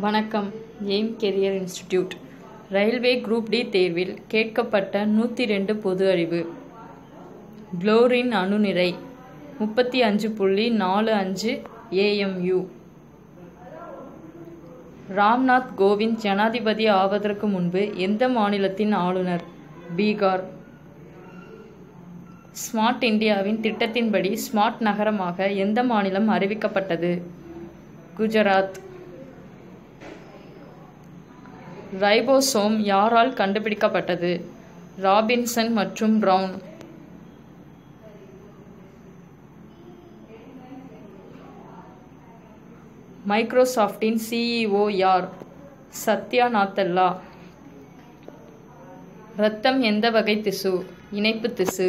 வணக்கம் Aim Career Institute railway group D தேர்வில் கேட்கப்பட்ட நூற்றி ரெண்டு பொது அறிவு குளோரின் அணுநிறை முப்பத்தி அஞ்சு புள்ளி நாலு அஞ்சு ஏஎம்யு ராம்நாத் கோவிந்த் ஜனாதிபதி ஆவதற்கு முன்பு எந்த மாநிலத்தின் ஆளுநர் பீகார் ஸ்மார்ட் இந்தியாவின் திட்டத்தின்படி ஸ்மார்ட் நகரமாக எந்த மாநிலம் அறிவிக்கப்பட்டது குஜராத் ரைபோசோம் யாரால் கண்டுபிடிக்கப்பட்டது ராபின்சன் மற்றும் பிரவுன் மைக்ரோசாஃப்டின் சிஇஓ யார் சத்யா நாத்தல்லா இரத்தம் எந்த வகை திசு இணைப்பு திசு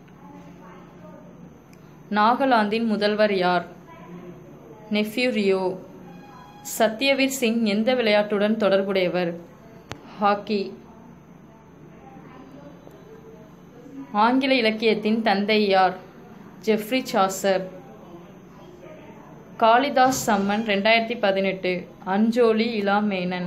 நாகாலாந்தின் முதல்வர் யார் நெஃப்யூரியோ சத்யவீர் சிங் எந்த விளையாட்டுடன் தொடர்புடையவர் ஹாக்கி ஆங்கில இலக்கியத்தின் தந்தை யார் ஜெஃப்ரி சாசர் காளிதாஸ் சம்மன் ரெண்டாயிரத்தி பதினெட்டு அஞ்சோலி இலா மேனன்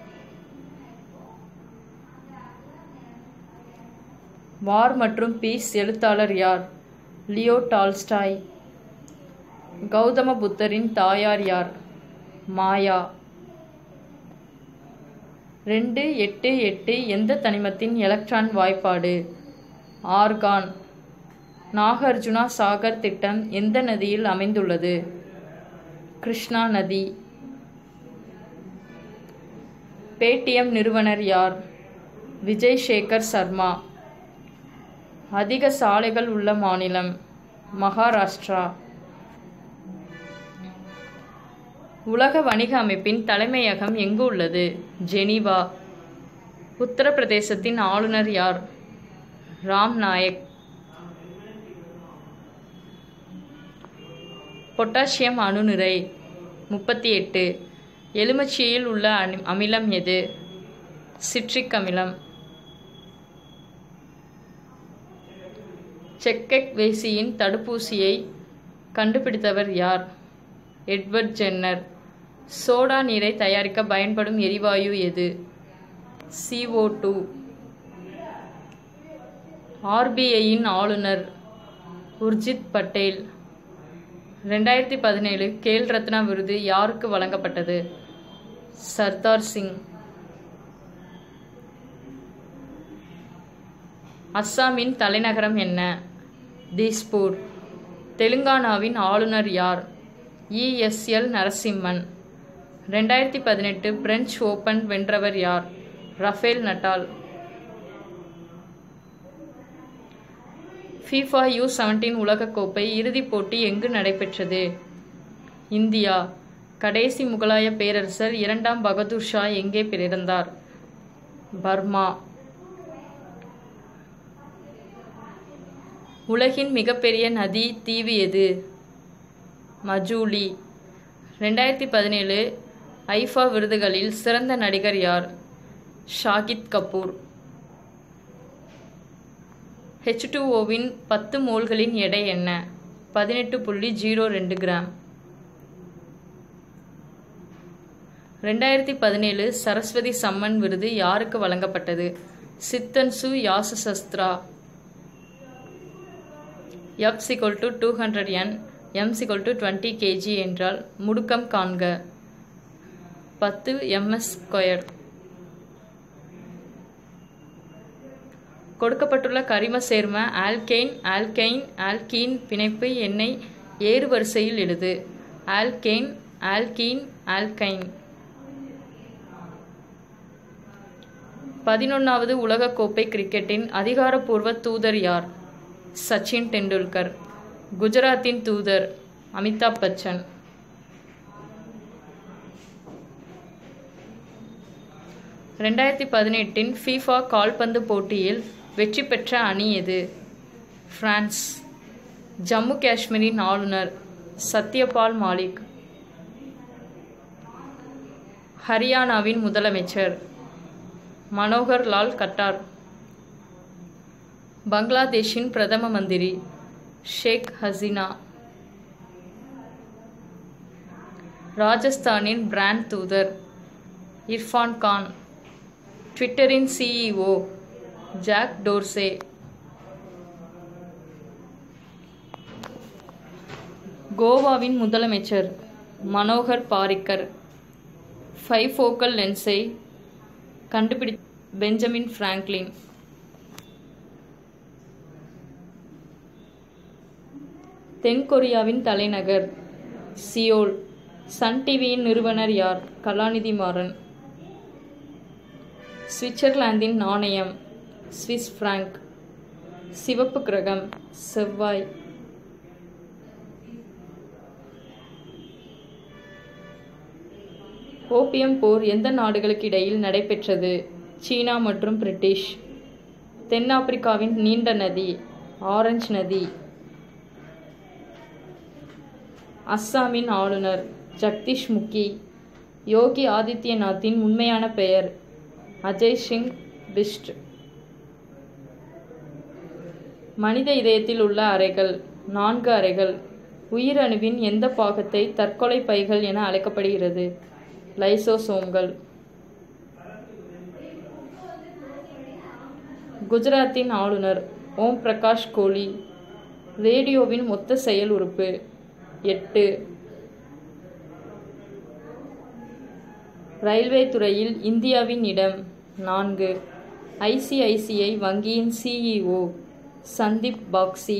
வார் மற்றும் பீஸ் எழுத்தாளர் யார் லியோ டால்ஸ்டாய் கௌதம புத்தரின் தாயார் யார் மாயா ரெண்டு எட்டு எட்டு எந்த தனிமத்தின் எலக்ட்ரான் வாய்ப்பாடு ஆர்கான் நாகார்ஜுனா சாகர் திட்டம் எந்த நதியில் அமைந்துள்ளது கிருஷ்ணா நதி பேடிஎம் நிறுவனர் யார் விஜய் சேகர் சர்மா அதிக சாலைகள் உள்ள மாநிலம் மகாராஷ்டிரா உலக வணிக அமைப்பின் தலைமையகம் எங்கு உள்ளது ஜெனீவா உத்தரப்பிரதேசத்தின் ஆளுநர் யார் ராம் நாயக் பொட்டாசியம் அணுநிறை முப்பத்தி எட்டு எலுமிச்சையில் உள்ள அனி அமிலம் எது சிட்ரிக் அமிலம் செக்கெக் வேசியின் தடுப்பூசியை கண்டுபிடித்தவர் யார் எட்வர்ட் ஜென்னர் சோடா நீரை தயாரிக்க பயன்படும் எரிவாயு எது சிஓ டூ ஆர்பிஐயின் ஆளுநர் உர்ஜித் பட்டேல் ரெண்டாயிரத்தி பதினேழு கேல் ரத்னா விருது யாருக்கு வழங்கப்பட்டது சர்தார் சிங் அஸ்ஸாமின் தலைநகரம் என்ன தீஸ்பூர் தெலுங்கானாவின் ஆளுநர் யார் இஎஸ்எல் நரசிம்மன் ரெண்டாயிரத்தி பதினெட்டு பிரெஞ்சு ஓபன் வென்றவர் யார் Rafael Nadal FIFA U seventeen உலகக்கோப்பை இறுதிப் போட்டி எங்கு நடைபெற்றது இந்தியா கடைசி முகலாய பேரரசர் இரண்டாம் பகதூர் ஷா எங்கே பிறந்தார் பர்மா உலகின் மிகப்பெரிய நதி தீவு எது மஜூலி ரெண்டாயிரத்தி பதினேழு ஐஃபா விருதுகளில் சிறந்த நடிகர் யார் ஷாகித் கபூர் ஹெச் டூ ஓவின் பத்து மோல்களின் எடை என்ன பதினெட்டு புள்ளி ஜீரோ ரெண்டு கிராம் ரெண்டாயிரத்தி பதினேழு சரஸ்வதி சம்மன் விருது யாருக்கு வழங்கப்பட்டது சித்தன்சு யாசசஸ்திரா F equal to two hundred N M equal to twenty kg என்றால் முடுக்கம் காண்க பத்து எம்எஸ் ஸ்கொயர் கொடுக்கப்பட்டுள்ள கரிம சேர்ம ஆல்கெயின் ஆல்கைன் ஆல்கீன் பிணைப்பு எண்ணை ஏறு வரிசையில் எழுது ஆல்கெயின் ஆல்கீன் ஆல்கைன் பதினொன்றாவது உலகக்கோப்பை கிரிக்கெட்டின் அதிகாரப்பூர்வ தூதர் யார் சச்சின் டெண்டுல்கர் குஜராத்தின் தூதர் அமிதாப் பச்சன் ரெண்டாயிரத்தி பதினெட்டின் ஃபீஃபா கால்பந்து போட்டியில் வெற்றி பெற்ற அணி எது பிரான்ஸ் ஜம்மு காஷ்மீரின் ஆளுநர் சத்யபால் மாலிக் ஹரியானாவின் முதலமைச்சர் மனோகர் லால் கட்டார் பங்களாதேஷின் பிரதம மந்திரி ஷேக் ஹசீனா ராஜஸ்தானின் பிராண்ட் தூதர் இர்ஃபான் கான் ட்விட்டரின் சிஇஓ ஜாக் டோர்சே கோவாவின் முதலமைச்சர் மனோகர் பாரிக்கர் ஃபைஃபோக்கல் லென்ஸை கண்டுபிடி பெஞ்சமின் பிராங்க்லின் தென்கொரியாவின் தலைநகர் சியோல் சன் டிவியின் நிறுவனர் யார் கலாநிதி மாறன் சுவிட்சர்லாந்தின் நாணயம் ஸ்விஸ் பிராங்க் சிவப்பு கிரகம் செவ்வாய் ஓபியம் போர் எந்த நாடுகளுக்கு இடையில் நடைபெற்றது சீனா மற்றும் பிரிட்டிஷ் தென்னாப்பிரிக்காவின் நீண்ட நதி ஆரஞ்சு நதி அஸ்ஸாமின் ஆளுநர் ஜக்தீஷ் முக்கி யோகி ஆதித்யநாத்தின் உண்மையான பெயர் அஜய் சிங் பிஸ்ட் மனித இதயத்தில் உள்ள அறைகள் நான்கு அறைகள் உயிரணுவின் எந்த பாகத்தை தற்கொலை பைகள் என அழைக்கப்படுகிறது லைசோசோம்கள் குஜராத்தின் ஆளுநர் ஓம் பிரகாஷ் கோலி ரேடியோவின் மொத்த செயல் உறுப்பு எட்டு ரயில்வே துறையில் இந்தியாவின் இடம் நான்கு ஐசிஐசிஐ வங்கியின் சிஇஓ சந்தீப் பாக்சி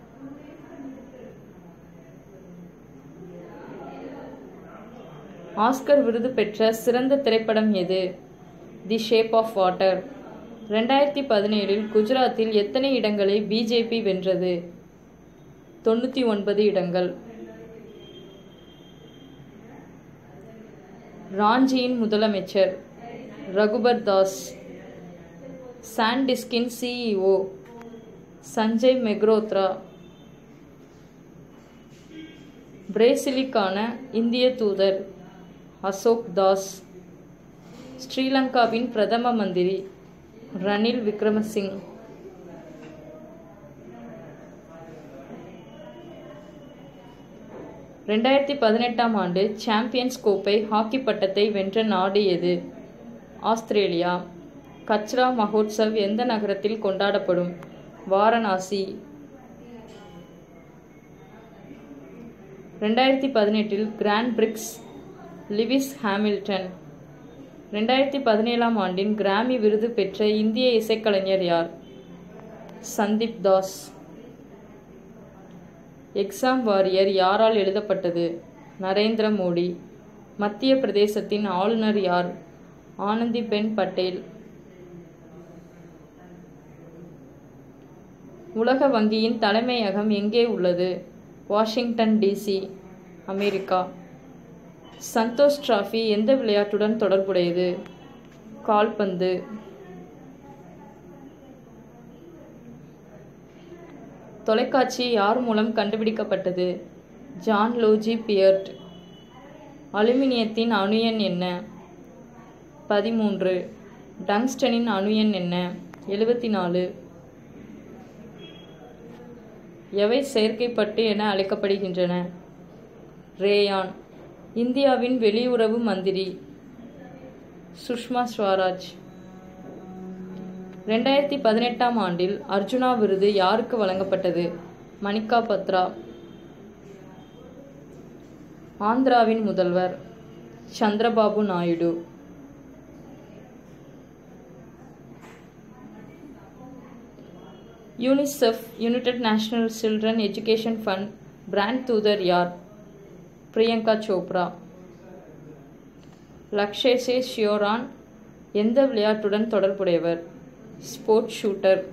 ஆஸ்கர் விருது பெற்ற சிறந்த திரைப்படம் எது தி ஷேப் ஆஃப் வாட்டர் ரெண்டாயிரத்தி பதினேழில் குஜராத்தில் எத்தனை இடங்களை பிஜேபி வென்றது தொண்ணூற்றி ஒன்பது இடங்கள் ராஞ்சியின் முதலமைச்சர் ரகுபர் தாஸ் சாண்டிஸ்கின் சிஇஓ சஞ்சய் மெக்ரோத்ரா பிரேசிலுக்கான இந்திய தூதர் அசோக் தாஸ் ஸ்ரீலங்காவின் பிரதம மந்திரி ரணில் விக்ரமசிங் ரெண்டாயிரத்தி பதினெட்டாம் ஆண்டு சாம்பியன்ஸ் கோப்பை ஹாக்கி பட்டத்தை வென்ற நாடு எது ஆஸ்திரேலியா கச்ரா மகோத்சவ் எந்த நகரத்தில் கொண்டாடப்படும் வாரணாசி ரெண்டாயிரத்தி பதினெட்டில் கிராண்ட் பிரிக்ஸ் லிவிஸ் ஹாமில்டன் ரெண்டாயிரத்தி பதினேழாம் ஆண்டின் கிராமி விருது பெற்ற இந்திய இசைக்கலைஞர் யார் சந்தீப் தாஸ் எக்ஸாம் வாரியர் யாரால் எழுதப்பட்டது நரேந்திர மோடி மத்திய பிரதேசத்தின் ஆளுநர் யார் ஆனந்திபென் பட்டேல் உலக வங்கியின் தலைமையகம் எங்கே உள்ளது Washington DC America Santosh trophy எந்த விளையாட்டுடன் தொடர்புடையது கால்பந்து தொலைக்காட்சி யார் மூலம் கண்டுபிடிக்கப்பட்டது ஜான் லோஜி பியர்ட் அலுமினியத்தின் அணு எண் என்ன பதிமூன்று டங்ஸ்டனின் அணு எண் என்ன எழுபத்தி நாலு எவை செயற்கைப்பட்டு என அழைக்கப்படுகின்றன ரேயான் இந்தியாவின் வெளியுறவு மந்திரி சுஷ்மா ஸ்வராஜ் ரெண்டாயிரத்தி பதினெட்டாம் ஆண்டில் அர்ஜுனா விருது யாருக்கு வழங்கப்பட்டது மணிகா பத்ரா ஆந்திராவின் முதல்வர் Chandrababu Naidu UNICEF United National Children Education Fund brand தூதர் யார் பிரியங்கா சோப்ரா லக்ஷேசே ஷியோரான் எந்த விளையாட்டுடன் தொடர்புடையவர் ஸ்போர்ட்ஸ் ஷூட்டர்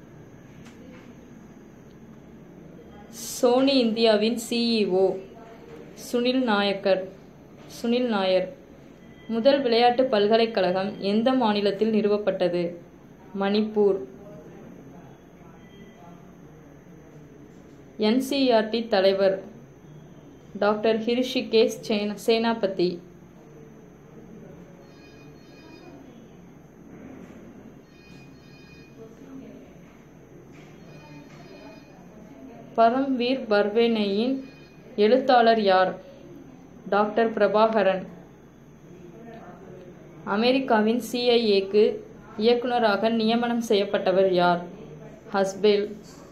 சோனி இந்தியாவின் சிஇஓ சுனில் நாயக்கர் சுனில் நாயர் முதல் விளையாட்டு பல்கலைக்கழகம் எந்த மாநிலத்தில் நிறுவப்பட்டது மணிப்பூர் என்சிஆர்டி தலைவர் டாக்டர் ஹிருஷிகேஷ் சேன சேனாபதி பரம்வீர் பர்வேனையின் எழுத்தாளர் யார் டாக்டர் பிரபாகரன் அமெரிக்காவின் சிஐஏக்கு இயக்குநராக நியமனம் செய்யப்பட்டவர் யார் ஹஸ்பேல்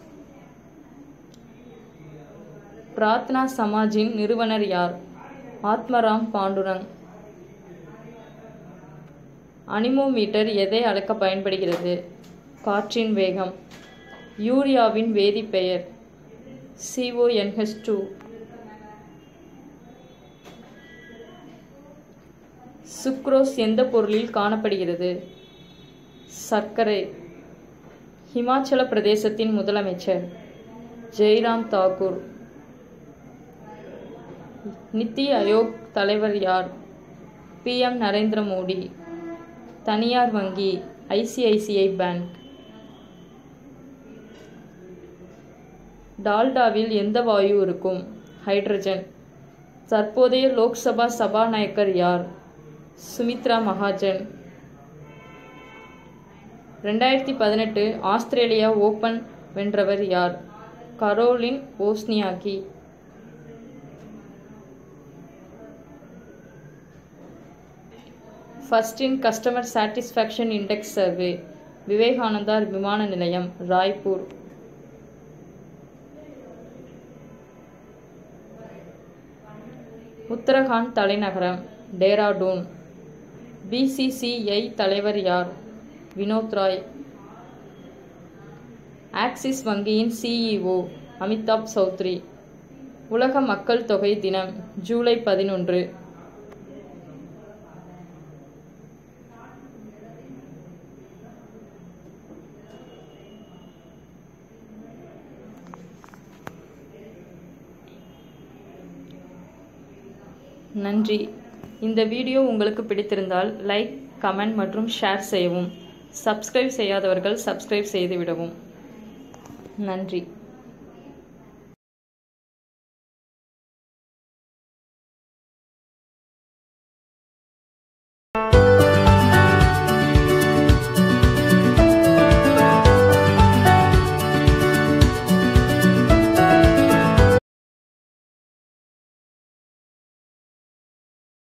பிரார்த்தனா சமாஜின் நிறுவனர் யார் ஆத்மராம் பாண்டுரங் அனிமோமீட்டர் எதை அளக்க பயன்படுகிறது காற்றின் வேகம் யூரியாவின் வேதிப்பெயர் சிஓஎன்ஹெச் டூ சுக்ரோஸ் எந்த பொருளில் காணப்படுகிறது சர்க்கரை ஹிமாச்சல பிரதேசத்தின் முதலமைச்சர் ஜெய்ராம் தாக்கூர் நித்தி ஆயோக் தலைவர் யார் பிஎம் நரேந்திர மோடி தனியார் வங்கி ஐசிஐசிஐ பேங்க் டால்டாவில் எந்த வாயு இருக்கும் ஹைட்ரஜன் தற்போதைய லோக்சபா சபாநாயகர் யார் சுமித்ரா மகாஜன் ரெண்டாயிரத்தி பதினெட்டு ஆஸ்திரேலியா ஓபன் வென்றவர் யார் Caroline Wozniacki first in customer satisfaction index survey Vivekananda விமான நிலையம் ராய்ப்பூர் உத்தரகாண்ட் தலைநகரம் டேராடூன் பிசிசிஐ தலைவர் யார் வினோத் ராய் ஆக்சிஸ் வங்கியின் சிஇஓ அமிதாப் சௌத்ரி உலக மக்கள் தொகை தினம் ஜூலை பதினொன்று நன்றி இந்த வீடியோ உங்களுக்கு பிடித்திருந்தால் லைக் கமெண்ட் மற்றும் ஷேர் செய்யவும் சப்ஸ்கிரைப் செய்யாதவர்கள் சப்ஸ்கிரைப் செய்துவிடவும் நன்றி